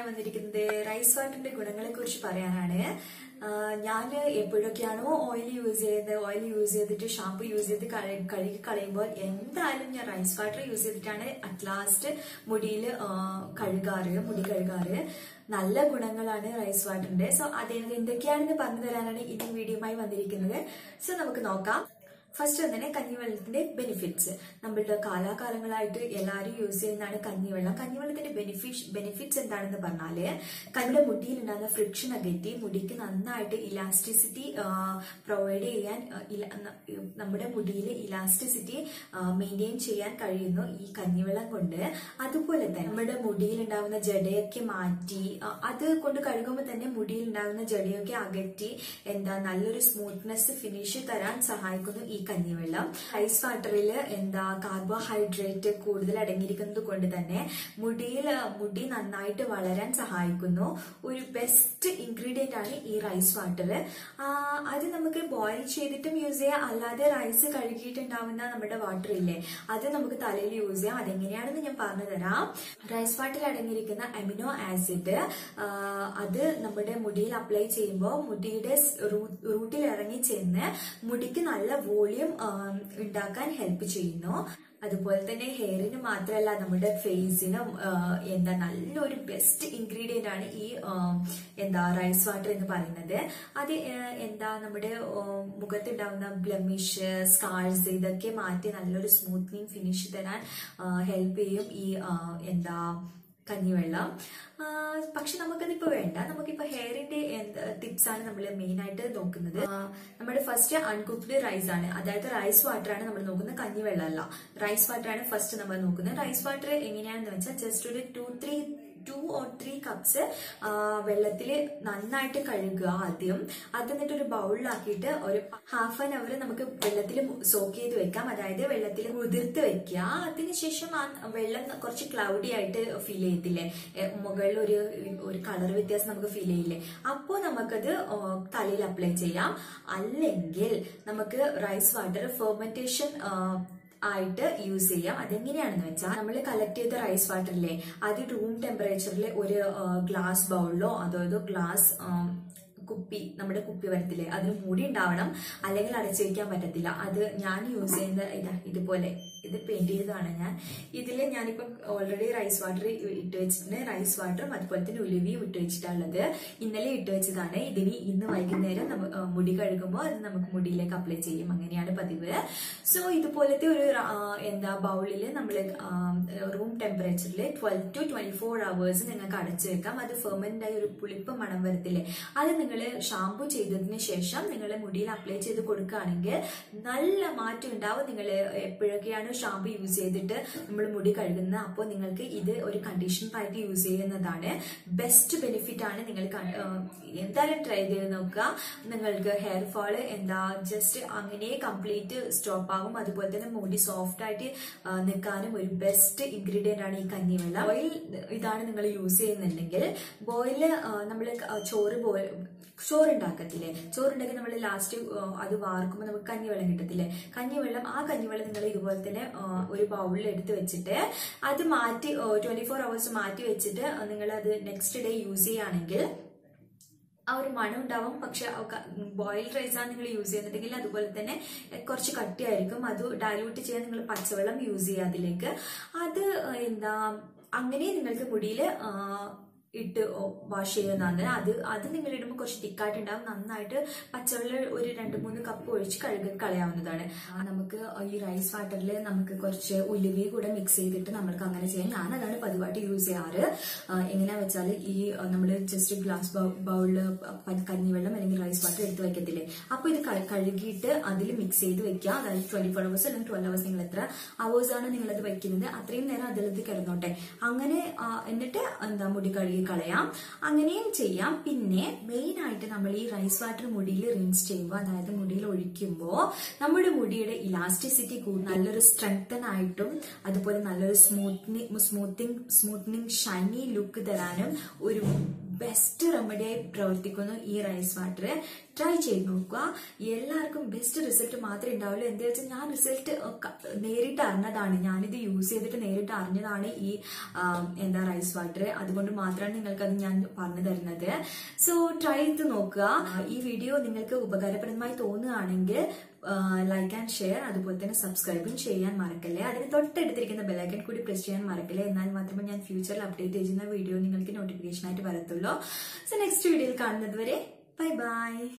വീഡിയോയുമായി വന്നിരിക്കുന്നത് റൈസ് വാട്ടറിന്റെ ഗുണങ്ങളെ കുറിച്ച് പറയാനാണ് ഞാൻ എപ്പോഴൊക്കെയാണോ ഓയിൽ യൂസ് ചെയ്യുന്നത് ഓയിൽ യൂസ് ചെയ്തിട്ട് ഷാമ്പു യൂസ് ചെയ്ത് കഴി- കഴുകി കളയുമ്പോൾ എന്തായാലും ഞാൻ റൈസ് വാട്ടർ യൂസ് ചെയ്തിട്ടാണ് അറ്റ് ലാസ്റ്റ് മുടിയിൽ കഴുകാറ് മുടി കഴുകാറ് നല്ല ഗുണങ്ങളാണ് റൈസ് വാട്ടറിന്റെ സോ അത് എന്തൊക്കെയാണെന്ന് പറഞ്ഞു തരാനാണ് ഇന്ന് വീഡിയോയുമായി വന്നിരിക്കുന്നത് സോ നമുക്ക് നോക്കാം ഫസ്റ്റ് തന്നെ കഞ്ഞിവെള്ളത്തിന്റെ ബെനിഫിറ്റ്സ് നമ്മളുടെ കാലാകാലങ്ങളായിട്ട് എല്ലാവരും യൂസ് ചെയ്യുന്നതാണ് കഞ്ഞിവെള്ളം കഞ്ഞിവെള്ളത്തിന്റെ ബെനിഫിറ്റ് ബെനിഫിറ്റ്സ് എന്താണെന്ന് പറഞ്ഞാല് നമ്മുടെ മുടിയിൽ ഉണ്ടാകുന്ന ഫ്രിക്ഷൻ അകറ്റി മുടിക്ക് നന്നായിട്ട് ഇലാസ്റ്റിസിറ്റി പ്രൊവൈഡ് ചെയ്യാൻ ആ, ഇല- ന- നമ്മുടെ മുടിയിൽ ഇലാസ്റ്റിസിറ്റി മെയിൻറ്റെയിൻ ചെയ്യാൻ കഴിയുന്നു ഈ കഞ്ഞിവെള്ളം കൊണ്ട് അതുപോലെ തന്നെ നമ്മുടെ മുടിയിൽ ഉണ്ടാകുന്ന ജടയൊക്കെ മാറ്റി ആ, അത് കൊണ്ട് കഴുകുമ്പോൾ തന്നെ മുടിയിൽ ഉണ്ടാകുന്ന ജടയൊക്കെ അകറ്റി എന്താ നല്ലൊരു സ്മൂത്ത്നെസ് ഫിനിഷ് തരാൻ സഹായിക്കുന്നു ഈ കഞ്ഞിവെള്ളം ഐസ് വാട്ടറിൽ എന്താ കാർബോഹൈഡ്രേറ്റ് കൂടുതൽ അടങ്ങിയിരിക്കുന്നത് കൊണ്ട് തന്നെ മുടിയിൽ മുടി നന്നായിട്ട് വളരാൻ സഹായിക്കുന്നു ഒരു ബെസ്റ്റ് ഇൻഗ്രീഡിയന്റ് ആണ് ഈ റൈസ് വാട്ടർ അത് നമുക്ക് ബോയിൽ ചെയ്തിട്ടും യൂസ് ചെയ്യാം അല്ലാതെ റൈസ് കഴുകിയിട്ടുണ്ടാവുന്ന നമ്മുടെ വാട്ടർ ഇല്ലേ അത് നമുക്ക് തലയിൽ യൂസ് ചെയ്യാം അതെങ്ങനെയാണെന്ന് ഞാൻ പറഞ്ഞു തരാം റൈസ് വാട്ടറിൽ അടങ്ങിയിരിക്കുന്ന അമിനോ ആസിഡ് അത് നമ്മുടെ മുടിയിൽ അപ്ലൈ ചെയ്യുമ്പോൾ മുടിയുടെ റൂട്ടിൽ ഇറങ്ങി ചെന്ന് മുടിക്ക് നല്ല വോളിയം ഉണ്ടാക്കാൻ ഹെൽപ്പ് ചെയ്യുന്നു അതുപോലെ തന്നെ ഹെയറിന് മാത്രമല്ല നമ്മുടെ ഫേസിനും എന്താ നല്ലൊരു ബെസ്റ്റ് ഇൻഗ്രീഡിയന്റ് ആണ് ഈ ആ, എന്താ റൈസ് വാട്ടർ എന്ന് പറയുന്നത് അത് ആ, എന്താ നമ്മുടെ ആ, മുഖത്തുണ്ടാവുന്ന ബ്ലമിഷ് സ്കാർസ് ഇതൊക്കെ മാറ്റി നല്ലൊരു സ്മൂത്ത്നിങ് ഫിനിഷ് തരാൻ ഹെൽപ്പ് ചെയ്യും ഈ ആ, എന്താ കഞ്ഞിവെള്ളം ആ, പക്ഷെ നമുക്കതിപ്പോ വേണ്ട നമുക്കിപ്പോ ഹെയറിന്റെ ടിപ്സ് ആണ് നമ്മൾ മെയിൻ ആയിട്ട് നോക്കുന്നത് ആ, നമ്മുടെ ഫസ്റ്റ് അൺകുക്ക്ഡ് റൈസ് ആണ് അതായത് റൈസ് വാട്ടർ ആണ് നമ്മൾ നോക്കുന്നത് കഞ്ഞിവെള്ളം അല്ല റൈസ് വാട്ടർ ആണ് ഫസ്റ്റ് നമ്മൾ നോക്കുന്നത് റൈസ് വാട്ടർ എങ്ങനെയാണെന്ന് വെച്ചാൽ ജസ്റ്റ് ഒരു two three two or three cups വെള്ളത്തിൽ നന്നായിട്ട് കഴുകുക ആദ്യം അത് എന്നിട്ട് ഒരു ബൗളിലാക്കിയിട്ട് ഒരു ഹാഫ് ആൻ അവർ നമുക്ക് വെള്ളത്തിൽ സോക്ക് ചെയ്ത് വെക്കാം അതായത് വെള്ളത്തിൽ കുതിർത്ത് വെക്കുക അതിനുശേഷം ആ വെള്ളം കുറച്ച് ക്ലൗഡി ആയിട്ട് ഫീൽ ചെയ്യത്തില്ലേ എ, മുകളിൽ ഒരു ഒരു കളർ വ്യത്യാസം നമുക്ക് ഫീൽ ചെയ്യില്ലേ അപ്പോൾ നമുക്കത് ആ, തലയിൽ അപ്ലൈ ചെയ്യാം അല്ലെങ്കിൽ നമുക്ക് റൈസ് വാട്ടർ ഫെർമെന്റേഷൻ ആയിട്ട് യൂസ് ചെയ്യാം അതെങ്ങനെയാണെന്ന് വെച്ചാൽ നമ്മൾ കളക്ട് ചെയ്ത റൈസ് വാട്ടറിലെ അത് റൂം ടെമ്പറേച്ചറിൽ ഒരു ഗ്ലാസ് ബൗളിലോ അതായത് ഗ്ലാസ് കുപ്പി നമ്മുടെ കുപ്പി വരത്തില്ലേ അതിന് മൂടി ഉണ്ടാവണം അല്ലെങ്കിൽ അടച്ചു വയ്ക്കാൻ പറ്റത്തില്ല അത് ഞാൻ യൂസ് ചെയ്യുന്ന ഇതാ ഇതുപോലെ ഇത് പെയിന്റ് ചെയ്തതാണ് ഞാൻ ഇതിൽ ഞാനിപ്പം ഓൾറെഡി റൈസ് വാട്ടർ ഇട്ട് വെച്ചിട്ടുണ്ട് റൈസ് വാട്ടറും അതുപോലെ തന്നെ ഉലുവിയും ഇട്ട് വെച്ചിട്ടുള്ളത് ഇന്നലെ ഇട്ട് വെച്ചതാണ് ഇതിന് ഇന്ന് വൈകുന്നേരം നമ്മ ആ, മുടി കഴുകുമ്പോൾ അത് നമുക്ക് മുടിയിലേക്ക് അപ്ലൈ ചെയ്യും അങ്ങനെയാണ് പതിവ് സോ ഇതുപോലത്തെ ഒരു റ- ആ, എന്താ ബൗളിൽ നമ്മൾ റൂം ടെമ്പറേച്ചറിൽ twelve to twenty four hours നിങ്ങൾക്ക് അടച്ചു വെക്കാം അത് ഫെർമെന്റ് ആയി ഒരു പുളിപ്പ് മണം വരത്തില്ലേ അത് നിങ്ങൾ ഷാമ്പു ചെയ്തതിന് ശേഷം നിങ്ങൾ മുടിയിൽ അപ്ലൈ ചെയ്ത് കൊടുക്കുകയാണെങ്കിൽ നല്ല മാറ്റം ഉണ്ടാവും നിങ്ങൾ എപ്പോഴൊക്കെയാണ് ഷാമ്പു യൂസ് ചെയ്തിട്ട് നമ്മൾ മുടി കഴുകുന്നത് അപ്പോൾ നിങ്ങൾക്ക് ഇത് ഒരു കണ്ടീഷണർ ആയിട്ട് യൂസ് ചെയ്യുന്നതാണ് ബെസ്റ്റ് ബെനിഫിറ്റ് ആണ് നിങ്ങൾ കൺ- ആ, എന്തായാലും ട്രൈ ചെയ്ത് നോക്കുക നിങ്ങൾക്ക് ഹെയർ ഫാള് എന്താ ജസ്റ്റ് അങ്ങനെ കംപ്ലീറ്റ് സ്റ്റോപ്പ് ആകും അതുപോലെ തന്നെ മുടി സോഫ്റ്റ് ആയിട്ട് ആ, നിൽക്കാനും ഒരു ബെസ്റ്റ് ഇൻഗ്രീഡിയന്റ് ആണ് ഈ കഞ്ഞിവെള്ളം ഓയിൽ ഇതാണ് നിങ്ങൾ യൂസ് ചെയ്യുന്നുണ്ടെങ്കിൽ ബോയിൽ നമ്മൾ ചോറ് ബോയിൽ ചോറ് ഉണ്ടാക്കത്തില്ലേ ചോറുണ്ടാക്കി നമ്മൾ ലാസ്റ്റ് അത് വാർക്കുമ്പോൾ നമുക്ക് കഞ്ഞിവെള്ളം കിട്ടത്തില്ലേ കഞ്ഞിവെള്ളം ആ കഞ്ഞിവെള്ളം നിങ്ങൾ ഇതുപോലെ തന്നെ ആ, ഒരു ബൗളിൽ എടുത്ത് വെച്ചിട്ട് അത് മാറ്റി ട്വന്റി ഫോർ അവേഴ്സ് മാറ്റി വെച്ചിട്ട് നിങ്ങൾ അത് നെക്സ്റ്റ് ഡേ യൂസ് ചെയ്യുകയാണെങ്കിൽ ആ ഒരു മണം ഉണ്ടാവും പക്ഷെ ബോയിൽഡ് റൈസ് ആണ് നിങ്ങൾ യൂസ് ചെയ്യുന്നുണ്ടെങ്കിൽ അതുപോലെ തന്നെ എഹ്, കുറച്ച് കട്ടിയായിരിക്കും അത് ഡയലൂട്ട് ചെയ്യാൻ നിങ്ങൾ പച്ചവെള്ളം യൂസ് ചെയ്യുക അതിലേക്ക് അത് എന്താ അങ്ങനെ നിങ്ങൾക്ക് മുടിയിൽ ഇട്ട് വാഷ് ചെയ്യുന്നതാണ് അത് അത് നിങ്ങൾ ഇടുമ്പോൾ കുറച്ച് തിക്കായിട്ടുണ്ടാവും നന്നായിട്ട് പച്ചവെള്ളം ഒരു രണ്ട് മൂന്ന് കപ്പ് ഒഴിച്ച് കഴുകി കളയാവുന്നതാണ് ആ, നമുക്ക് ഈ റൈസ് വാട്ടറിൽ നമുക്ക് കുറച്ച് ഉലുവി കൂടെ മിക്സ് ചെയ്തിട്ട് നമ്മൾക്ക് അങ്ങനെ ചെയ്യാം ഞാൻ അതാണ് പതിവായിട്ട് യൂസ് ചെയ്യാറ് ആ, എങ്ങനെയാ വെച്ചാൽ ഈ നമ്മൾ ജസ്റ്റ് ഗ്ലാസ് ബൗളില് കഞ്ഞിവെള്ളം അല്ലെങ്കിൽ റൈസ് വാട്ടർ എടുത്ത് വെക്കത്തില്ലേ അപ്പൊ ഇത് ക- കഴുകിയിട്ട് അതിൽ മിക്സ് ചെയ്ത് വെക്കുക അതായത് ട്വന്റി ഫോർ അവേഴ്സ് അല്ലെങ്കിൽ ട്വൽവ് അവേഴ്സ് നിങ്ങൾ എത്ര അവേഴ്സ് ആണ് നിങ്ങൾ അത് വെക്കുന്നത് അത്രയും നേരം അതിലത് കിടന്നോട്ടെ അങ്ങനെ ആ, എന്നിട്ട് എന്താ മുടി കഴുകി കളയാം അങ്ങനെയും ചെയ്യാം പിന്നെ മെയിൻ ആയിട്ട് നമ്മൾ ഈ റൈസ് വാട്ടർ മുടിയിൽ റിൻസ് ചെയ്യുമ്പോൾ അതായത് മുടിയിൽ ഒഴിക്കുമ്പോൾ നമ്മുടെ മുടിയുടെ ഇലാസ്റ്റിസിറ്റി കൂടി നല്ലൊരു സ്ട്രെങ്തൻ ആയിട്ടും അതുപോലെ നല്ലൊരു smoothening smoothing smoothening shiny look തരാനും ഒരു ബെസ്റ്റ് റെമഡിയായി പ്രവർത്തിക്കുന്നു ഈ റൈസ് വാട്ടർ ട്രൈ ചെയ്ത് നോക്കുക എല്ലാവർക്കും ബെസ്റ്റ് റിസൾട്ട് മാത്രമേ ഉണ്ടാവുള്ളൂ എന്താ വെച്ചാൽ ഞാൻ റിസൾട്ട് നേരിട്ട് അറിഞ്ഞതാണ് ഞാനിത് യൂസ് ചെയ്തിട്ട് നേരിട്ട് അറിഞ്ഞതാണ് ഈ ആ, എന്താ റൈസ് വാട്ടർ അതുകൊണ്ട് മാത്രമാണ് നിങ്ങൾക്ക് അത് ഞാൻ പറഞ്ഞു തരുന്നത് സോ ട്രൈ ചെയ്ത് നോക്കുക ആ, ഈ വീഡിയോ നിങ്ങൾക്ക് ഉപകാരപ്രദമായി തോന്നുകയാണെങ്കിൽ ലൈക്ക് ആൻഡ് ഷെയർ അതുപോലെ തന്നെ സബ്സ്ക്രൈബും ചെയ്യാൻ മറക്കല്ലേ അതിന് തൊട്ടടുത്തിരിക്കുന്ന ബെലൈക്കൻ കൂടി പ്രസ് ചെയ്യാൻ മറക്കല്ലേ എന്നാൽ മാത്രമേ ഞാൻ ഫ്യൂച്ചറിൽ അപ്ഡേറ്റ് ചെയ്യുന്ന വീഡിയോ നിങ്ങൾക്ക് നോട്ടിഫിക്കേഷൻ ആയിട്ട് വരത്തുള്ളൂ സോ നെക്സ്റ്റ് വീഡിയോയിൽ കാണുന്നത് വരെ ബൈ ബൈ